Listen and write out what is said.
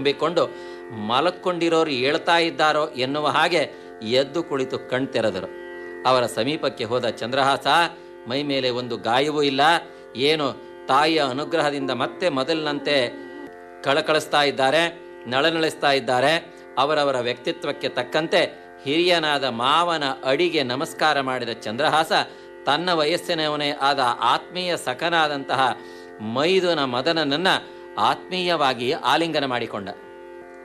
ತುಂಬಿಕೊಂಡು ಮಲಕ್ಕೊಂಡಿರೋರು ಏಳ್ತಾ ಇದ್ದಾರೋ ಎನ್ನುವ ಹಾಗೆ ಎದ್ದು ಕುಳಿತು ಕಣ್ತೆರೆದರು ಅವರ ಸಮೀಪಕ್ಕೆ ಹೋದ ಚಂದ್ರಹಾಸ ಮೈ ಮೇಲೆ ಒಂದು ಗಾಯವೂ ಇಲ್ಲ ಏನು ತಾಯಿಯ ಅನುಗ್ರಹದಿಂದ ಮತ್ತೆ ಮೊದಲಿನಂತೆ ಕಳಕಳಿಸ್ತಾ ಇದ್ದಾರೆ ನಳನಳಿಸ್ತಾ ಇದ್ದಾರೆ ಅವರವರ ವ್ಯಕ್ತಿತ್ವಕ್ಕೆ ತಕ್ಕಂತೆ ಹಿರಿಯನಾದ ಮಾವನ ಅಡಿಗೆ ನಮಸ್ಕಾರ ಮಾಡಿದ ಚಂದ್ರಹಾಸ ತನ್ನ ವಯಸ್ಸಿನವನೇ ಆದ ಆತ್ಮೀಯ ಸಖನಾದಂತಹ ಮೈದುನ ಮದನನನ್ನ ಆತ್ಮೀಯವಾಗಿ ಆಲಿಂಗನ ಮಾಡಿಕೊಂಡ